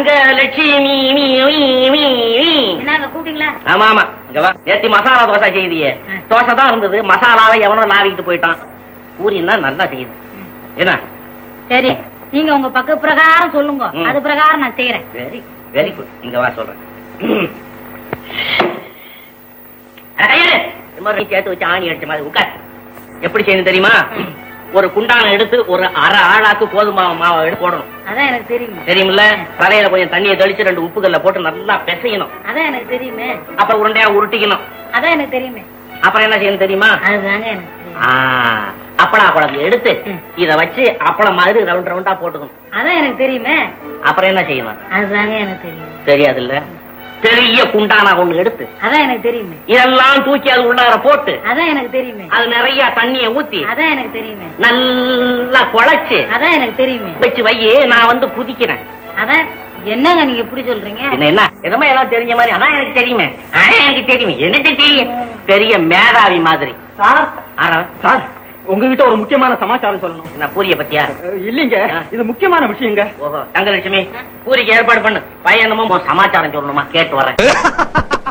தங்க லட்சுமி மீ, மீ, மீ, மீ. என்னங்க கூப்பிட்டீங்களா ஆமா ஆமா இங்க வா நேத்தி மசாலா தோசை செய்தியே ஆ. தோசை தான் இருந்தது மசாலாவை எவனோ நாவிக்கிட்டு போயிட்டான் பூரின்னா நல்லா செய்யுது என்ன சரி நீங்க உங்க பக்க பிரகாரம் சொல்லுங்க ம். அது பிரகாரம் நான் செய்யறேன் வெரி வெரி குட் இங்க வா சொல்றேன் ஐயரே, இந்த மாதிரி சேர்த்து வச்சு ஆணி அடிச்ச மாதிரி உட்கார் எப்படி செய்யணும் தெரியுமா ஒரு குண்டான எடுத்து ஒரு அரை ஆளாக்கு கோதுமை மாவை எடுத்து போடணும் அதான் எனக்கு தெரியுமே தெரியுமில்ல தலையில கொஞ்சம் தண்ணியை தெளிச்சு ரெண்டு உப்புக்கல்ல போட்டு நல்லா பிசையணும் அதான் எனக்கு தெரியுமே அப்புறம் உருண்டையா உருட்டிக்கணும் அதான் எனக்கு தெரியுமே அப்புறம் என்ன செய்யணும் தெரியுமா அதுதாங்க எனக்கு தெரியும் ஆ, அப்பளம் அப்பளம் எடுத்து ம். இத வச்சு அப்பளம் மாதிரி ரவுண்ட் ரவுண்டா போட்டுக்கணும் அதான் எனக்கு தெரியுமே அப்புறம் என்ன செய்யணும் அதுதாங்க எனக்கு தெரியும் தெரியாதுல்ல பெரிய குண்டானா ஒண்ணு எடுத்து அதான் எனக்கு தெரியுமே இதெல்லாம் தூக்கி அது உள்ளார போட்டு அதான் எனக்கு தெரியுமே அது நிறைய தண்ணிய ஊத்தி அதான் எனக்கு தெரியுமே நல்லா குழைச்சு அதான் எனக்கு தெரியுமே வச்சு வை நான் வந்து குதிக்கிறேன் அதான் என்னங்க நீங்க இப்படி சொல்றீங்க என்ன என்ன என்னமோ எல்லாம் தெரிஞ்ச மாதிரி அதான் எனக்கு தெரியுமே அதான் எனக்கு தெரியுமே எனக்கு தெரியும் பெரிய மேதாவி மாதிரி சார் ஆனா சார் உங்ககிட்ட ஒரு முக்கியமான சமாச்சாரம் சொல்லணும் என்ன பூரிய பத்தியா அஹ், இல்லைங்க இது முக்கியமான விஷயங்க ஓஹோ தங்கலட்சுமி பூரிக்கு ஏற்பாடு பண்ணு பையன் என்னமோ சமாச்சாரம் சொல்லணுமா கேட்டு வரேன்